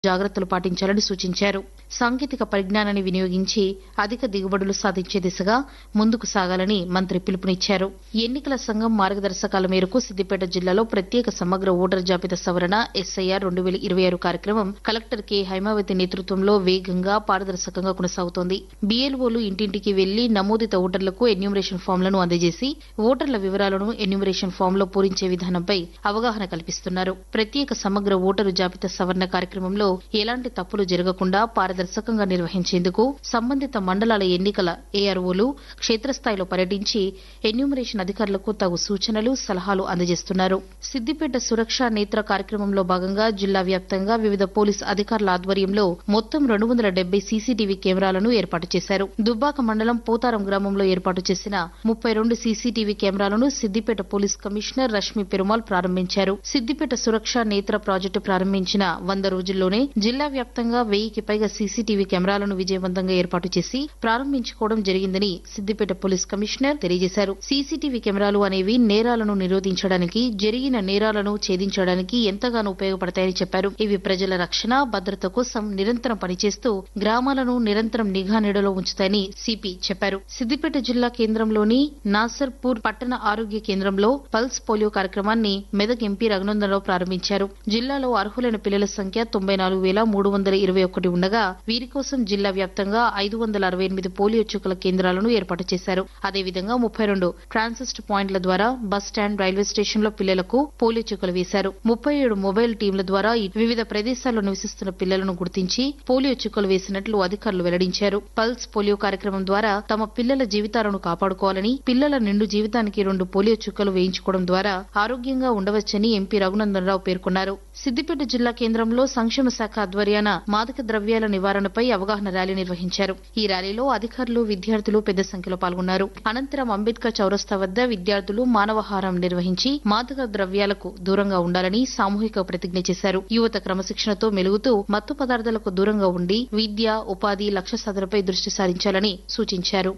జాగ్రత్తలు పాటించాలని సూచించారు సాంకేతిక పరిజ్ఞానాన్ని వినియోగించి అధిక దిగుబడులు సాధించే దిశగా ముందుకు సాగాలని మంత్రి పిలుపునిచ్చారు ఎన్నికల సంఘం మార్గదర్శకాల మేరకు సిద్దిపేట జిల్లాలో ప్రత్యేక సమగ్ర ఓటర్ జాబితా సవరణ ఎస్ఐఆర్ రెండు వేల ఇరవై ఆరు కార్యక్రమం కలెక్టర్ కె హైమావతి నేతృత్వంలో వేగంగా పారదర్శకంగా కొనసాగుతోంది బీఎల్ఓలు ఇంటింటికి వెళ్లి నమోదిత ఓటర్లకు ఎన్యూమరేషన్ ఫామ్లను అందజేసి ఓటర్ల వివరాలను ఎన్యూమరేషన్ ఫామ్లో పూరించే విధానంపై అవగాహన కల్పిస్తున్నారు ప్రత్యేక సమగ్ర ఓటరు జాబితా సవరణ కార్యక్రమంలో ఎలాంటి తప్పులు జరగకుండా పారదర్శకంగా నిర్వహించేందుకు సంబంధిత మండలాల ఎన్నికల ఏఆర్ఓలు క్షేత్రస్థాయిలో పర్యటించి ఎన్యూమరేషన్ అధికారులకు తగు సూచనలు సలహాలు అందజేస్తున్నారు సిద్దిపేట సురక్ష నేత్ర కార్యక్రమంలో భాగంగా జిల్లా వ్యాప్తంగా వివిధ పోలీస్ అధికారుల ఆధ్వర్యంలో మొత్తం రెండు వందల డెబ్బై సీసీటీవీ కెమెరాలను ఏర్పాటు చేశారు దుబ్బాక మండలం పోతారం గ్రామంలో ఏర్పాటు చేసిన ముప్పై రెండు సీసీటీవీ కెమెరాలను సిద్దిపేట పోలీస్ కమిషనర్ రష్మి పెరుమాల్ ప్రారంభించారు సిద్దిపేట సురక్ష నేత్ర ప్రాజెక్టు ప్రారంభించిన వంద రోజుల్లోనే జిల్లా వ్యాప్తంగా వెయ్యికి పైగా సీసీటీవీ కెమెరాలను విజయవంతంగా ఏర్పాటు చేసి ప్రారంభించుకోవడం జరిగిందని సిద్దిపేట పోలీస్ కమిషనర్ తెలియజేశారు సీసీటీవీ కెమెరాలు అనేవి నేరాలను నిరోధించడానికి జరిగిన నేరాలను ఛేదించడానికి ఎంతగానో ఉపయోగపడతాయని చెప్పారు ఇవి ప్రజల రక్షణ భద్రత కోసం నిరంతరం పనిచేస్తూ గ్రామాలను నిరంతరం నిఘా నీడలో ఉంచుతాయని సిపి చెప్పారు సిద్దిపేట జిల్లా కేంద్రంలోని నాసర్పూర్ పట్టణ ఆరోగ్య కేంద్రంలో పల్స్ పోలియో కార్యక్రమాన్ని మెదక్ ఎంపీ రఘునందనరావు ప్రారంభించారు జిల్లాలో అర్హులైన పిల్లల సంఖ్య తొంభై నాలుగు వేల మూడు వందల ఇరవై ఒకటి ఉండగా వీరి కోసం జిల్లా వ్యాప్తంగా ఐదు వందల అరవై ఎనిమిది పోలియో చుక్కల కేంద్రాలను ఏర్పాటు చేశారు అదేవిధంగా ముప్పై రెండు ట్రాన్సిస్ట్ పాయింట్ల ద్వారా బస్ స్టాండ్ రైల్వే స్టేషన్ లో పిల్లలకు పోలియో చుక్కలు వేశారు ముప్పై ఏడు మొబైల్ టీంల ద్వారా ఈ వివిధ ప్రదేశాల్లో నివసిస్తున్న పిల్లలను గుర్తించి పోలియో చుక్కలు వేసినట్లు అధికారులు వెల్లడించారు పల్స్ పోలియో కార్యక్రమం ద్వారా తమ పిల్లల జీవితాలను కాపాడుకోవాలని పిల్లల నిండు జీవితానికి రెండు పోలియో చుక్కలు వేయించుకోవడం ద్వారా ఆరోగ్యంగా ఉండవచ్చని ఎంపీ రఘునందనరావు పేర్కొన్నారు సిద్దిపేట జిల్లా కేంద్రంలో సంక్షేమ శాఖ ఆధ్వర్యాన మాదక ద్రవ్యాల నివారణపై అవగాహన ర్యాలీ నిర్వహించారు ఈ ర్యాలీలో అధికారులు విద్యార్థులు పెద్ద సంఖ్యలో పాల్గొన్నారు అనంతరం అంబేద్కర్ చౌరస్తా వద్ద విద్యార్థులు మానవహారం నిర్వహించి మాదక ద్రవ్యాలకు దూరంగా ఉండాలని సామూహిక ప్రతిజ్ఞ చేశారు యువత క్రమశిక్షణతో మెలుగుతూ మత్తు పదార్థాలకు దూరంగా ఉండి విద్య ఉపాధి లక్ష్య సాధనపై దృష్టి సారించాలని సూచించారు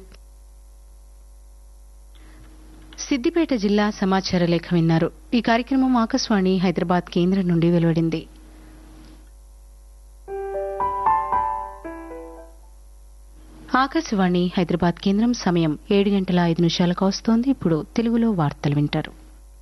సిద్దిపేట జిల్లా సమాచార లేఖ విన్నారు ఈ కార్యక్రమం ఆకాశవాణి హైదరాబాద్ కేంద్రం నుండి వెలువడింది ఆకాశవాణి హైదరాబాద్ కేంద్రం సమయం ఏడు గంటల ఐదు నిమిషాలకు వస్తోంది ఇప్పుడు తెలుగులో వార్తలు వింటారు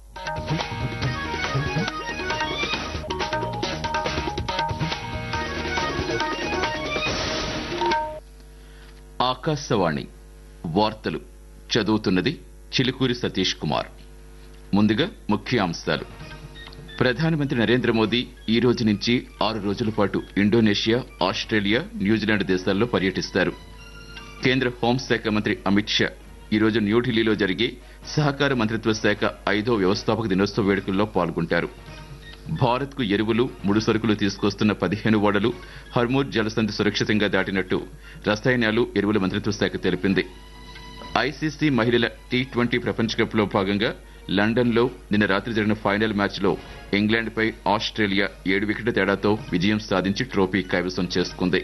ఆకాశవాణి వార్తలు చదువుతున్నది చిలుకూరి సతీష్ కుమార్ ముందుగా ముఖ్యాంశాలు ప్రధానమంత్రి నరేంద్ర మోదీ ఈ రోజు నుంచి ఆరు రోజుల పాటు ఇండోనేషియా ఆస్ట్రేలియా న్యూజిలాండ్ దేశాల్లో పర్యటిస్తారు కేంద్ర హోంశాఖ మంత్రి అమిత్ షా ఈ రోజు న్యూఢిల్లీలో జరిగే సహకార మంత్రిత్వ శాఖ ఐదో వ్యవస్థాపక దినోత్సవ వేడుకల్లో పాల్గొంటారు భారత్కు ఎరువులు ముడి సరుకులు తీసుకొస్తున్న పదిహేను ఓడలు హర్మూర్ జలసంధి సురక్షితంగా దాటినట్టు రసాయనాలు ఎరువుల మంత్రిత్వ శాఖ తెలిపింది ఐసీసీ మహిళల టీ ట్వంటీ ప్రపంచ కప్లో భాగంగా లండన్లో నిన్న రాత్రి జరిగిన ఫైనల్ మ్యాచ్లో ఇంగ్లాండ్పై ఆస్ట్రేలియా ఏడు వికెట్ల తేడాతో విజయం సాధించి ట్రోఫీ కైవసం చేసుకుంది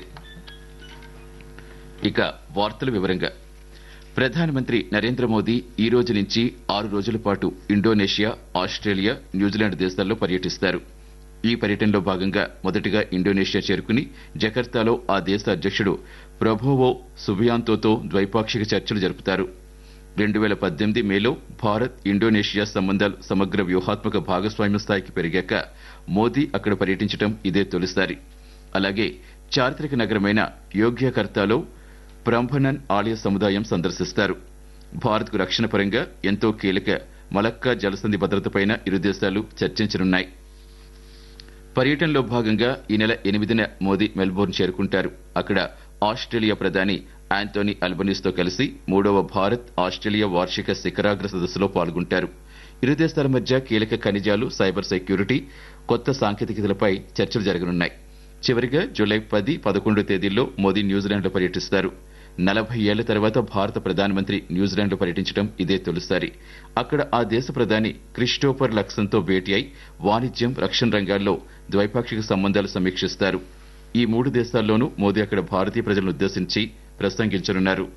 ఇక వార్తల వివరంగా ప్రధానమంత్రి నరేంద్ర మోదీ ఈ రోజు నుంచి ఆరు రోజుల పాటు ఇండోనేషియా ఆస్ట్రేలియా న్యూజిలాండ్ దేశాల్లో పర్యటిస్తారు ఈ పర్యటనలో భాగంగా మొదటిగా ఇండోనేషియా చేరుకుని జకర్తాలో ఆ దేశ అధ్యక్షుడు ప్రభోవో సుబియాంతోతో ద్వైపాక్షిక చర్చలు జరుపుతారు రెండు వేల పద్దెనిమిది మేలో భారత్ ఇండోనేషియా సంబంధాలు సమగ్ర వ్యూహాత్మక భాగస్వామ్య స్థాయికి పెరిగాక మోదీ అక్కడ పర్యటించడం ఇదే తొలిసారి అలాగే చారిత్రక నగరమైన యోగ్యకర్తాలో బ్రంభనన్ ఆలయ సముదాయం సందర్శిస్తారు భారత్కు రక్షణ పరంగా ఎంతో కీలక మలక్కా జలసంధి భద్రతపైన ఇరు దేశాలు చర్చించనున్నాయి పర్యటనలో భాగంగా ఈ నెల ఎనిమిదిన మోదీ మెల్బోర్న్ చేరుకుంటారు అక్కడ ఆస్ట్రేలియా ప్రధాని ఆంటోనీ అల్బనీస్తో కలిసి మూడవ భారత్ ఆస్ట్రేలియా వార్షిక శిఖరాగ్ర సదస్సులో పాల్గొంటారు ఇరు దేశాల మధ్య కీలక ఖనిజాలు సైబర్ సెక్యూరిటీ కొత్త సాంకేతికతలపై చర్చలు జరగనున్నాయి చివరిగా జూలై పది పదకొండు తేదీల్లో మోదీ న్యూజిలాండ్లో పర్యటిస్తారు నలభై ఏళ్ల తర్వాత భారత ప్రధానమంత్రి న్యూజిలాండ్లో పర్యటించడం ఇదే తొలిసారి అక్కడ ఆ దేశ ప్రధాని క్రిస్టోఫర్ లక్సన్తో భేటీ అయి వాణిజ్యం రక్షణ రంగాల్లో ద్వైపాక్షిక సంబంధాలు సమీక్షిస్తారు ఈ మూడు దేశాల్లోనూ మోదీ అక్కడ భారతీయ ప్రజలను ఉద్దేశించి ప్రసంగించనున్నారు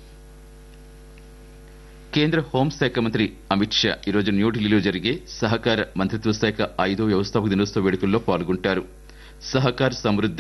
కేంద్ర హోంశాఖ మంత్రి అమిత్ షా ఈరోజు న్యూఢిల్లీలో జరిగే సహకార మంత్రిత్వ శాఖ ఐదో వ్యవస్థాపక దినోత్సవ వేడుకల్లో పాల్గొంటారు సహకార్ సమృద్ది